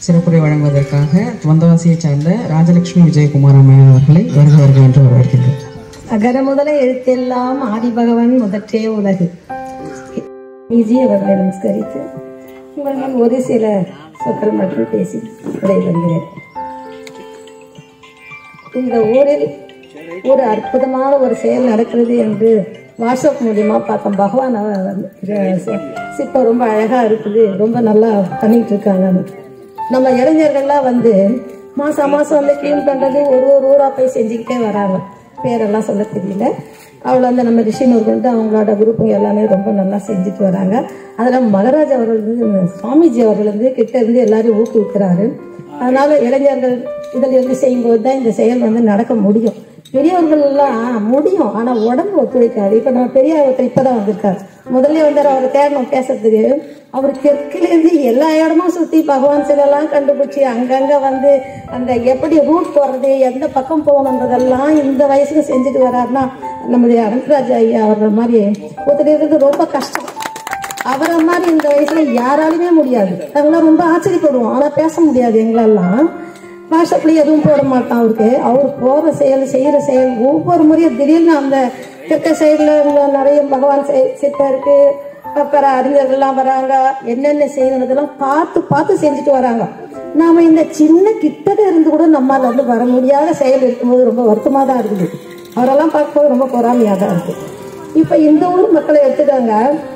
சிறப்புரை வழங்குவதற்காக வந்தவாசியைச் சார்ந்த ராஜலட்சுமி விஜயகுமார் அம்மையார் அவர்களை வருக வருக என்று வரவேற்கின்றோம் அகர முதல எழுத்தெல்லாம் ஆதிபகவன் முதற்றே உலகு விஜி அவர்களை நமஸ்கரித்து உங்களிடம் ஒரு சில சொற்கள் மட்டும் பேசி விடைபெறுகிறேன் இந்த ஊரில் ஒரு அற்புதமான ஒரு செயல் நடக்கிறது என்று வாட்ஸ்அப் மூலியமா பார்த்தோம் பகவான் அவர் வந்து சி- சிற்பம் ரொம்ப அழகா இருக்குது ரொம்ப நல்லா பண்ணிட்டு இருக்காங்க நம்ம இளைஞர்கள்லாம் வந்து மாசம் மாசம் வந்து க்ளீன் பண்றது ஒரு ஒரு ஊரா போய் செஞ்சுக்கிட்டே வராங்க பேரெல்லாம் சொல்ல தெரியல அவளை வந்து நம்ம ரிஷினூர் வந்து அவங்களோட குரூப்புங்க எல்லாமே ரொம்ப நல்லா செஞ்சுட்டு வராங்க அதில் மகராஜ் அவர்கள் வந்து சுவாமிஜி அவர்கள் வந்து கிட்ட இருந்து எல்லாரையும் ஊக்குவிக்கிறாரு அதனால இளைஞர்கள் இதில் இருந்து செய்யும்போது தான் இந்த செயல் வந்து நடக்க முடியும் பெரியவர்கள் எல்லாம் முடியும் ஆனா உடம்பு ஒத்துழைக்காது இப்ப நம்ம பெரிய ஒருத்தர் இப்பதான் வந்திருக்காரு முதல்ல வந்தார் அவரை தேடணும் பேசுறதுக்கு அவர் தெற்குலேருந்து எல்லா இடமும் சுத்தி பகவான் சிலெல்லாம் கண்டுபிடிச்சி அங்கங்க வந்து அந்த எப்படி ரூட் போறது எந்த பக்கம் போகணுன்றதெல்லாம் இந்த வயசுக்கு செஞ்சுட்டு வர்றாருன்னா நம்முடைய அனந்தராஜ் ஐயா அவர்கள் மாதிரி ஒருத்தர் இருக்கிறது ரொம்ப கஷ்டம் அவரை மாதிரி இந்த வயசுல யாராலுமே முடியாது நாங்களாம் ரொம்ப ஆச்சரியப்படுவோம் ஆனா பேச முடியாது எங்களெல்லாம் வாட்ஸ்அப்ல எதுவும் போட மாட்டான் அவருக்கு அவர் போற செயல் செய்யற செயல் ஒவ்வொரு முறையும் திடீர்னு அந்த தெற்க சைடுல நிறைய பகவான் செய்- சிற்பம் இருக்கு அப்புறம் அறிஞர்கள்லாம் வராங்க என்னென்ன செய்யணுன்றதெல்லாம் பார்த்து பார்த்து செஞ்சுட்டு வராங்க நாம இந்த சின்ன கிட்டத இருந்து கூட நம்மால வந்து வர முடியாத செயல் இருக்கும்போது ரொம்ப வருத்தமா தான் இருக்குது அவரெல்லாம் பார்க்கும்போது ரொம்ப பொறாமையா தான் இருக்கு இப்ப இந்த ஊர் மக்களை எடுத்துக்காங்க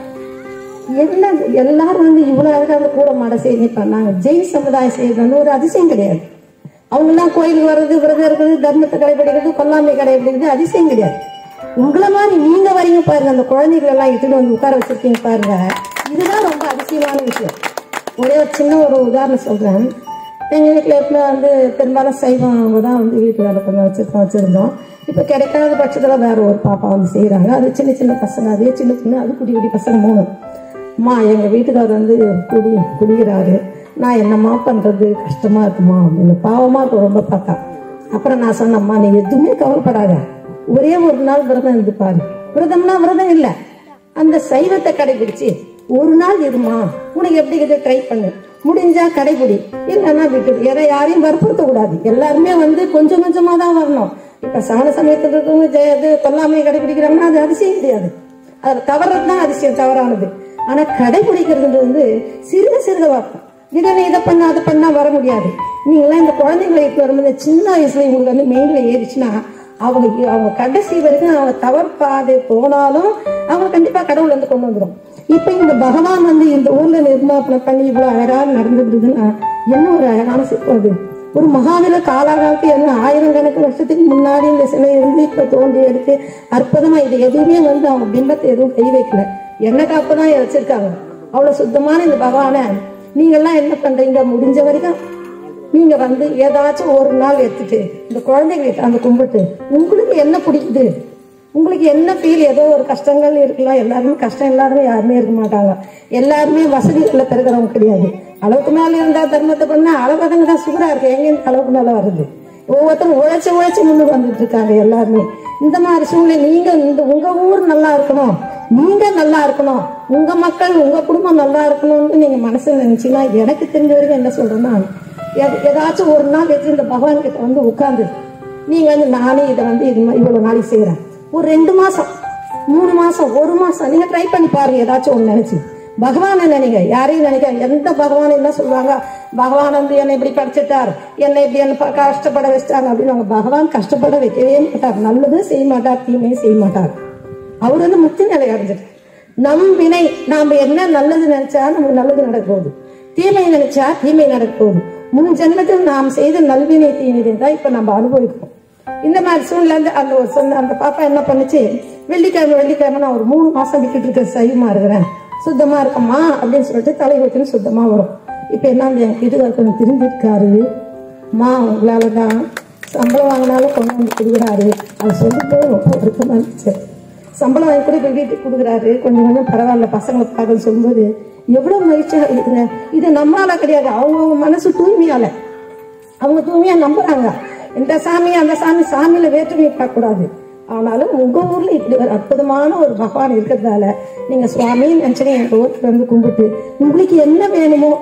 என்ன எல்லாரும் வந்து இவ்வளவு அழகா அந்த கூட மாட செய்தி பண்ணாங்க ஜெயின் சமுதாயம் செய்யறது வந்து ஒரு அதிசயம் கிடையாது அவங்க எல்லாம் கோயிலுக்கு வர்றது விரதம் இருக்குது தர்மத்தை கடைபிடிக்கிறது கொல்லாமை கடைபிடிக்கிறது அதிசயம் கிடையாது உங்களை மாதிரி நீங்க வரீங்க பாருங்க அந்த குழந்தைகள் எல்லாம் இட்டுட்டு வந்து உட்கார வச்சிருக்கீங்க பாருங்க இதுதான் ரொம்ப அதிசயமான விஷயம் ஒரே ஒரு சின்ன ஒரு உதாரணம் சொல்றேன் எங்க வீட்டுல எப்பவுமே வந்து பெரும்பாலும் சைவம் அவங்க தான் வந்து வீட்டு வேலை கொஞ்சம் வச்சிருக்கோம் வச்சிருந்தோம் இப்ப கிடைக்காத பட்சத்துல வேற ஒரு பாப்பா வந்து செய்யறாங்க அது சின்ன சின்ன பசங்க அதே சின்ன பொண்ணு அது குட்டி குட்டி பசங்க மூணு அம்மா எங்க வீட்டுக்காரர் வந்து குடி குடிக்கிறாரு நான் என்னம்மா பண்றது கஷ்டமா இருக்குமா அப்படின்னு பாவமா இருக்கும் ரொம்ப பார்த்தா அப்புறம் நான் சொன்னம்மா நீ எதுவுமே கவலைப்படாத ஒரே ஒரு நாள் விரதம் இருந்து பாரு விரதம்னா விரதம் இல்ல அந்த சைவத்தை கடைபிடிச்சு ஒரு நாள் இருமா உனக்கு எப்படி இதை ட்ரை பண்ணு முடிஞ்சா கடைபிடி இல்லைன்னா விட்டு ஏன்னா யாரையும் வற்புறுத்த கூடாது எல்லாருமே வந்து கொஞ்சம் கொஞ்சமா தான் வரணும் இப்ப சமண சமயத்துல இருக்கவங்க ஜெய இது கொல்லாமை கடைபிடிக்கிறாங்கன்னா அது அதிசயம் கிடையாது அது தவறது தான் அதிசயம் தவறானது ஆனா கடைபிடிக்கிறது வந்து சிறுக சிறுக வரணும் திடீர்னு இதை பண்ண அதை பண்ணா வர முடியாது நீங்களாம் இந்த குழந்தைங்களை இப்போ வரும்போது சின்ன வயசுல இவங்களுக்கு வந்து மெயின்ல ஏறிச்சுன்னா அவங்க அவங்க கடைசி வரைக்கும் அவங்க தவறுப்பாதை போனாலும் அவங்க கண்டிப்பா கடவுள் வந்து கொண்டு வந்துடும் இப்ப இந்த பகவான் வந்து இந்த ஊர்ல நிர்மாப்பனை பண்ணி இவ்வளவு அழகா நடந்துருக்குதுன்னா என்ன ஒரு அழகான சிற்பம் அது ஒரு மகாவீர காலாகாலத்து என்ன ஆயிரக்கணக்கு வருஷத்துக்கு முன்னாடி இந்த சிலை இருந்து இப்ப தோண்டி எடுத்து அற்புதமா இது எதுவுமே வந்து அவங்க பிம்பத்தை எதுவும் கை வைக்கல எண்ணெய் காப்பு தான் வச்சிருக்காங்க அவ்வளவு சுத்தமான இந்த பகவானை நீங்க எல்லாம் என்ன பண்றீங்க முடிஞ்ச வரைக்கும் நீங்க வந்து ஏதாச்சும் ஒரு நாள் எடுத்துட்டு இந்த குழந்தைகளை அந்த கும்பிட்டு உங்களுக்கு என்ன பிடிக்குது உங்களுக்கு என்ன ஃபீல் ஏதோ ஒரு கஷ்டங்கள் இருக்கலாம் எல்லாருமே கஷ்டம் இல்லாதவங்க யாருமே இருக்க மாட்டாங்க எல்லாருமே வசதிகளில் பிறகுறவங்க கிடையாது அளவுக்கு மேல இருந்தா தர்மத்தை பண்ணா அளவதங்க தான் சுகரா இருக்கு எங்க இந்த அளவுக்கு மேல வருது ஒவ்வொருத்தரும் உழைச்சி உழைச்சி முன்னுக்கு வந்துட்டு இருக்காங்க எல்லாருமே இந்த மாதிரி சூழ்நிலை நீங்க இந்த உங்க ஊர் நல்லா இருக்கணும் நீங்க நல்லா இருக்கணும் உங்க மக்கள் உங்க குடும்பம் நல்லா இருக்கணும்னு நீங்க மனசுல நினைச்சீங்கன்னா எனக்கு தெரிஞ்ச வரைக்கும் என்ன சொல்றேன்னா எத- ஏதாச்சும் ஒரு நாள் வச்சு இந்த பகவான் கிட்ட வந்து உட்கார்ந்து நீங்க வந்து நானே இதை வந்து இது மா- இவ்வளவு நாளைக்கு செய்யறேன் ஒரு ரெண்டு மாசம் மூணு மாசம் ஒரு மாசம் நீங்க ட்ரை பண்ணி பாருங்க ஏதாச்சும் ஒண்ணு நினைச்சு பகவானை நினைங்க யாரையும் நினைக்க எந்த பகவான் என்ன சொல்லுவாங்க பகவான் வந்து என்னை இப்படி படிச்சுட்டார் என்னை இப்படி என்ன ப- கஷ்டப்பட வச்சிட்டாங்க அப்படின்னு அவங்க பகவான் கஷ்டப்பட வைக்கவே மாட்டார் நல்லதும் செய்ய மாட்டார் தீமையும் செய்ய மாட்டார் அவர் வந்து முக்தி நிலை அடைஞ்சிட்டார் நம் வினை நாம என்ன நல்லது நினைச்சா நமக்கு நல்லது நடக்க போகுது தீமை நினைச்சா தீமை நடக்க போகுது முன் ஜென்மத்தில் நாம் செய்த நல்வினை தீவினை தான் இப்ப நம்ம அனுபவிக்கிறோம் இந்த மாதிரி சூழ்நிலை வந்து அந்த ஒரு சொன்ன அந்த பாப்பா என்ன பண்ணுச்சு வெள்ளிக்கிழமை வெள்ளிக்கிழமை நான் ஒரு மூணு மாசம் விட்டுட்டு இருக்க சைவமா இருக்கிறேன் சுத்தமா இருக்கம்மா அப்படின்னு சொல்லிட்டு தலை ஊற்றின்னு சுத்தமா வரும் இப்ப என்ன என் வீட்டுக்காரர் கொஞ்சம் திரும்பிருக்காரு அம்மா உங்களால தான் சம்பளம் வாங்கினாலும் கொண்டு வந்து கொடுக்குறாரு அதை சொல்லிட்டு ரொம்ப வருத்தமா இருந்துச்சு சம்பளம் வாங்கி கூட இப்போ வீட்டுக்கு கொடுக்குறாரு கொஞ்சம் கொஞ்சம் பரவாயில்ல பசங்களை பார்க்க சொல்லும்போது எவ்வளவு மகிழ்ச்சியாக இருக்குங்க இது நம்மளால கிடையாது அவங்கவுங்க மனசு தூய்மையால அவங்க தூய்மையா நம்புறாங்க இந்த சாமி அந்த சாமி சாமியில வேற்றுமை பார்க்கக்கூடாது ஆனாலும் உங்க ஊர்ல இப்படி ஒரு அற்புதமான ஒரு பகவான் இருக்கிறதால நீங்க சுவாமின்னு நினைச்சு எங்க ஊருக்கு வந்து கும்பிட்டு உங்களுக்கு என்ன வேணுமோ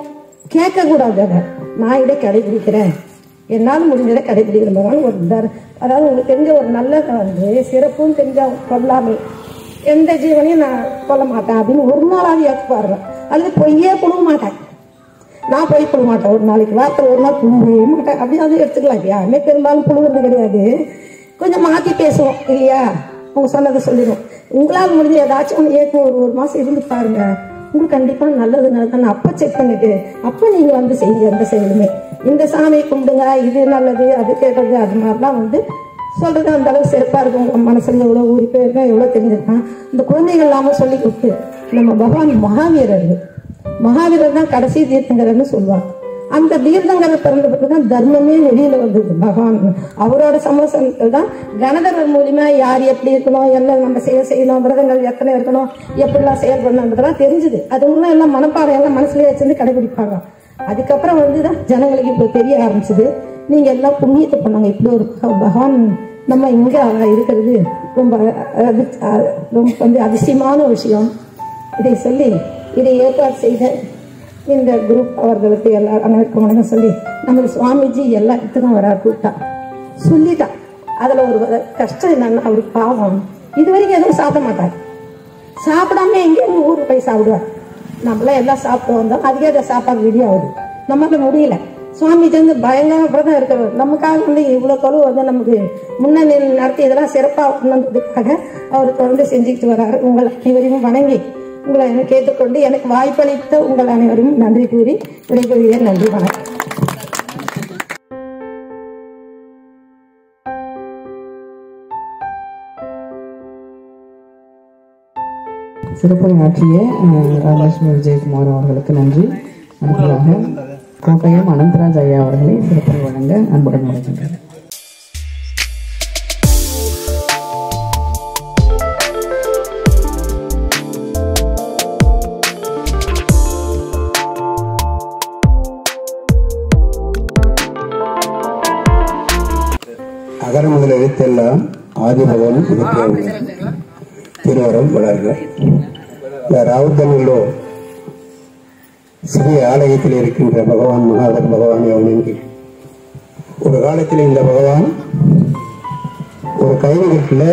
கேட்கக்கூடாது அதை நான் இதை கடைபிடிக்கிறேன் என்னால் முடிஞ்சதை கடைபிடிக்கிறேன் ஒரு தர் அதாவது உங்களுக்கு தெரிஞ்ச ஒரு நல்லதை வந்து சிறப்பும் தெரிஞ்ச கொல்லாமை எந்த ஜீவனையும் நான் கொல்ல மாட்டேன் அப்படின்னு ஒரு நாளாவது ஏற்று பாருங்க அல்லது பொய்யே புழுக மாட்டேன் நான் போய் புழுக மாட்டேன் ஒரு நாளைக்கு வாரத்தில் ஒரு நாள் புழுகவே மாட்டேன் அப்படியாவது எடுத்துக்கலாம் யாருமே பெரும்பாலும் புழுகிறது கிடையாது கொஞ்சம் மாற்றி பேசுவோம் இல்லையா அவங்க சொன்னதை சொல்லிடுவோம் உங்களால் முடிஞ்ச ஏதாச்சும் ஒன்று ஏற்கும் ஒரு ஒரு மாதம் இருந்து பாருங்க உங்களுக்கு கண்டிப்பாக நல்லது நல்லதுன்னு அப்போ செக் பண்ணிட்டு அப்போ நீங்கள் வந்து செய்யுங்க எந்த செயலுமே இந்த சாமியை கும்பிடுங்க இது நல்லது அது கேட்டது அது மாதிரிலாம் வந்து சொல்றது அந்த அளவுக்கு சிறப்பா இருக்கும் உங்க மனசுல எவ்வளவு ஊறி போயிருக்கா எவ்வளவு தெரிஞ்சிருக்கான் இந்த குழந்தைகள் இல்லாம சொல்லி கொடுத்து நம்ம பகவான் மகாவீரர் மகாவீரர் தான் கடைசி தீர்த்தங்கரன்னு சொல்லுவாங்க அந்த தீர்த்தங்கரை பிறந்த பிறகு தான் தர்மமே வெளியில வந்தது பகவான் அவரோட சமோசனத்தில் தான் கணதர்வர் மூலியமா யார் எப்படி இருக்கணும் என்ன நம்ம செயல் செய்யணும் விரதங்கள் எத்தனை இருக்கணும் எப்படிலாம் செயல்படணுன்றதெல்லாம் தெரிஞ்சுது அதுங்களாம் எல்லாம் மனப்பாடம் எல்லாம் மனசுலயே வச்சிருந்து கடைபிடிப்பாங்க அதுக்கப்புறம் வந்து தான் ஜனங்களுக்கு இப்போ தெரிய ஆரம்பிச்சது நீங்க எல்லாம் புண்ணியத்தை பண்ணாங்க இப்படி ஒரு பக- பகவான் நம்ம இங்க இருக்கிறது ரொம்ப அது அ- ரொம்ப வந்து அதிசயமான விஷயம் இதை சொல்லி இதை ஏற்பாடு செய்த இந்த குரூப் அவர்களுக்கு எல்லா அனைவருக்கும் வணக்கம் சொல்லி நமக்கு சுவாமிஜி எல்லா இடத்துக்கும் வர கூப்பிட்டா சொல்லிட்டா அதுல ஒரு வ- கஷ்டம் என்னன்னா அவர் பாவம் இது வரைக்கும் எதுவும் சாப்பிட மாட்டார் சாப்பிடாம எங்கேயும் ஊருக்கு போய் சாப்பிடுவார் நம்மளாம் எல்லாம் சாப்பிட்டு வந்தோம் அதுக்கே அந்த சாப்பாடு ரெடி ஆகுது நம்மளால முடியல சுவாமிஜி வந்து பயங்கர விரதம் இருக்கிறவர் நமக்காக வந்து இவ்வளவு தொழில் வந்து நமக்கு முன்னணி நடத்தி இதெல்லாம் சிறப்பாக அவர் தொடர்ந்து செஞ்சுக்கிட்டு வர்றாரு உங்கள் அனைவரையும் வணங்கி உங்களை கேட்டுக்கொண்டு எனக்கு வாய்ப்பளித்த உங்கள் அனைவரும் நன்றி கூறி விடைபெறுகிறேன் நன்றி வணக்கம் சிறப்புரையாற்றிய அஹ், ராஜலட்சுமி விஜயகுமார் அவர்களுக்கு நன்றி அடுத்ததாக கோட்டயம் அனந்தராஜ் ஐயா அவர்களை சிறப்புரை வழங்க அன்புடன் அழைக்கின்றனர் அகர முதல் எழுத்தெல்லாம் ஆதிபகவன் இதுக்கே உள்ளது திருவரம் வளர்க இந்த ராவுத்தனல்லூர் சிறிய ஆலயத்தில் இருக்கின்ற பகவான் மகாதர் பகவானை வணங்கி ஒரு காலத்தில் இந்த பகவான் ஒரு கைவிடத்தில்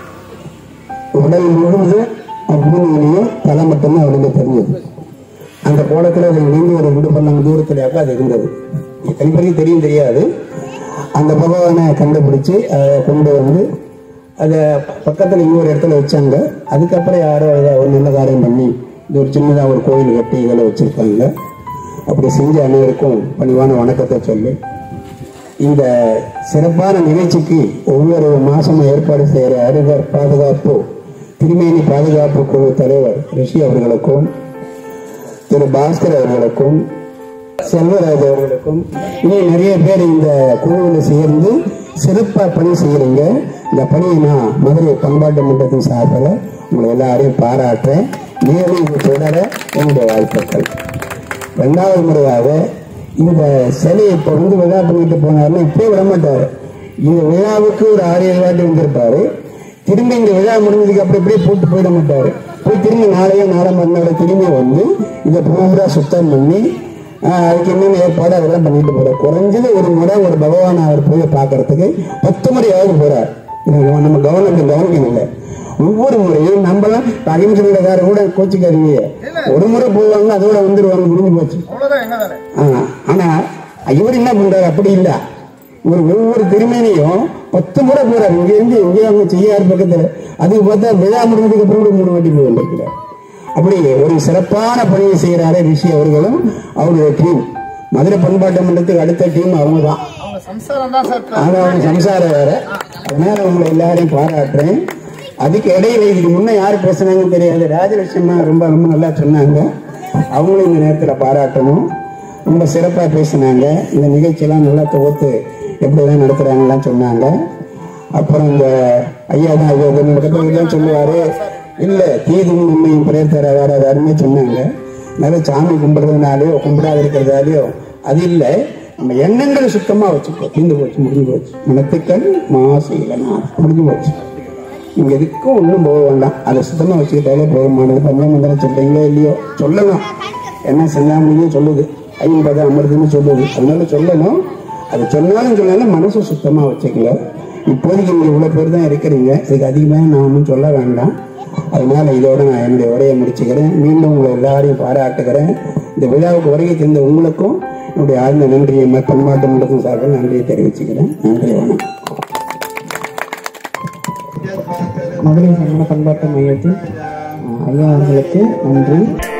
உடல் முழுவதும் பூமியிலேயே தலை மட்டும்தான் அவனுக்கு தெரிஞ்சது அந்த கோலத்தில் அது இணைந்து ஒரு ரெண்டு பல்லாங்க தூரத்திலேயாக்க அது இருந்தது கணிப்பறிக்கு தெரியும் தெரியாது அந்த பகவானை கண்டுபிடிச்சு அதை கொண்டு வந்து அதை பக்கத்தில் இன்னொரு இடத்துல வச்சாங்க அதுக்கப்புறம் யாரோ இதை ஒரு நல்ல காரியம் பண்ணி இது ஒரு சின்னதாக ஒரு கோயில் கட்டி இதில் வச்சிருக்காங்க அப்படி செஞ்ச அனைவருக்கும் பணிவான வணக்கத்தை சொல்லி இந்த சிறப்பான நிகழ்ச்சிக்கு ஒவ்வொரு மாசமும் ஏற்பாடு செய்கிற அறிவர் பாதுகாப்பு திருமேனி பாதுகாப்பு குழு தலைவர் ரிஷி அவர்களுக்கும் திரு பாஸ்கர் அவர்களுக்கும் செல்வராஜ் அவர்களுக்கும் இன்னும் நிறைய பேர் இந்த குழுவில் சேர்ந்து சிறப்பாக பணி செய்கிறீங்க இந்த பணியை நான் மதுரை பண்பாட்டு மன்றத்தின் சார்பில் உங்களை எல்லாரையும் பாராட்டுறேன் மேலும் இது தொடர என்னுடைய வாழ்த்துக்கள் ரெண்டாவது முறையாக இந்த சிலையை இப்போ வந்து விழா பண்ணிட்டு போனாருன்னா இப்பயே விட மாட்டாரு இந்த விழாவுக்கு ஒரு ஆறு ஏழு வாட்டி வந்திருப்பாரு திரும்பி இந்த விழா முடிஞ்சதுக்கு அப்புறம் இப்படியே போட்டு போயிட மாட்டாரு போய் திரும்பி நாளையோ நாளை மறுநாள் திரும்பி வந்து இதை பூரா சுத்தம் பண்ணி ஆஹ், அதுக்கு என்னென்ன ஏற்பாடு அதெல்லாம் பண்ணிட்டு போறாரு குறைஞ்சது ஒரு முறை ஒரு பகவானை அவர் போய் பார்க்கறதுக்கு பத்து முறையாவது போறார் இது நம்ம கவர்மெண்ட் கவனிக்கணும் இல்லை ஒவ்வொரு முறையும் நம்மளாம் அகிம்சைக்காரர் கூட கோச்சிக்காதீங்க ஒரு முறை போவாங்க அதோட வந்துருவாங்க முடிஞ்சு போச்சு ஆ, ஆனா இவர் என்ன பண்றாரு அப்படி இல்ல இவர் ஒவ்வொரு திருமேனியும் பத்து முறை போறாரு இங்க இருந்து இங்கே அவங்க செய்யாறு பக்கத்துல அதுக்கு பார்த்தா விழா முடிஞ்சதுக்கு அப்புறம் கூட மூணு வாட்டி போய் வந்திருக்கிறார் அப்படி ஒரு சிறப்பான பணியை செய்யறாரு ரிஷி அவர்களும் அவருடைய டீம் மதுரை பண்பாட்டு மன்றத்துக்கு அடுத்த டீம் அவங்க தான் ஆனா அவங்க சம்சாரம் வேற அதனால உங்களை எல்லாரையும் பாராட்டுறேன் அதுக்கு இடையில இதுக்கு முன்ன யார் பேசுனாங்கன்னு தெரியாது ராஜலட்சுமி ரொம்ப ரொம்ப நல்லா சொன்னாங்க அவங்களும் இந்த நேரத்தில் பாராட்டணும் ரொம்ப சிறப்பாக பேசினாங்க இந்த நிகழ்ச்சியெல்லாம் நல்லா தொகுத்து எப்படிலாம் நடத்துறாங்கலாம் சொன்னாங்க அப்புறம் இந்த ஐயா தான் ஐயா தான் சொல்லுவாரு இல்ல தீதும் உண்மையும் பிரேர் தர வராதாருன்னு சொன்னாங்க அதனால சாமி கும்பிடுறதுனாலயோ கும்பிடாத இருக்கிறதாலயோ அது இல்லை நம்ம எண்ணங்கள் சுத்தமா வச்சுக்கோ தீர்ந்து போச்சு முடிஞ்சு போச்சு மனத்துக்கள் மாசு இல்லைனா முடிஞ்சு போச்சு இங்க எதுக்கும் ஒன்றும் போக வேண்டாம் அதை சுத்தமா வச்சுக்கிட்டாலே போதுமானது பஞ்சமந்திரம் சொல்றீங்களோ இல்லையோ சொல்லலாம் என்ன செஞ்சாமலையும் சொல்லுது ஐம்பது அமிர்தம்னு சொல்லுது அதனால சொல்லணும் அது சொன்னாலும் சொன்னாலும் மனசை சுத்தமாக வச்சுக்கல இப்போதைக்கு நீங்கள் இவ்வளோ பேர் தான் இருக்கிறீங்க இதுக்கு அதிகமாக நான் ஒன்றும் சொல்ல வேண்டாம் அதனால இதோட நான் என்னுடைய உரையை முடிச்சுக்கிறேன் மீண்டும் உங்களை எல்லாரையும் பாராட்டுகிறேன் இந்த விழாவுக்கு வருகை தந்த உங்களுக்கும் என்னுடைய ஆழ்ந்த நன்றியை ம- பண்பாட்டு மன்றத்தின் சார்பில் நன்றியை தெரிவிச்சுக்கிறேன் நன்றி வணக்கம் மதுரை சமண பண்பாட்டு மையத்தின் அஹ், ஐயா அவர்களுக்கு நன்றி